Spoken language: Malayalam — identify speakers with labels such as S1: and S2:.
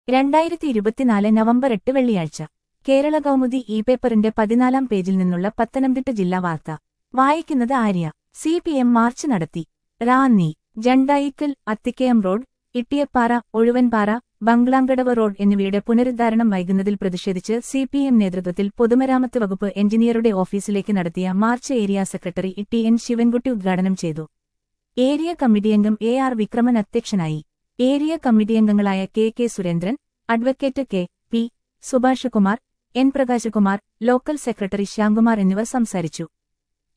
S1: രണ്ടായിരത്തി ഇരുപത്തിനാല് നവംബർ എട്ട് വെള്ളിയാഴ്ച കേരള കൗമുദി ഇ പേപ്പറിന്റെ പതിനാലാം പേജിൽ നിന്നുള്ള പത്തനംതിട്ട ജില്ലാ വാർത്ത വായിക്കുന്നത് Arya C P M march നടത്തി റാന്നി ജണ്ടായിക്കൽ അത്തിക്കയം റോഡ് ഇട്ടിയപ്പാറ ഒഴുവൻപാറ ബംഗ്ലാംകടവ് റോഡ് എന്നിവയുടെ പുനരുദ്ധാരണം വൈകുന്നതിൽ പ്രതിഷേധിച്ച് സി പി എം നേതൃത്വത്തിൽ പൊതുമരാമത്ത് വകുപ്പ് എഞ്ചിനീയറുടെ ഓഫീസിലേക്ക് നടത്തിയ march area secretary T N Sivankutty ഉദ്ഘാടനം ചെയ്തു ഏരിയ കമ്മിറ്റിയംഗം എ ആർ വിക്രമൻ അധ്യക്ഷനായി ഏരിയ കമ്മിറ്റിയംഗങ്ങളായ K K Surendran advocate K P Subhash Kumar N Prakashkumar local secretary Shyamkumar എന്നിവർ സംസാരിച്ചു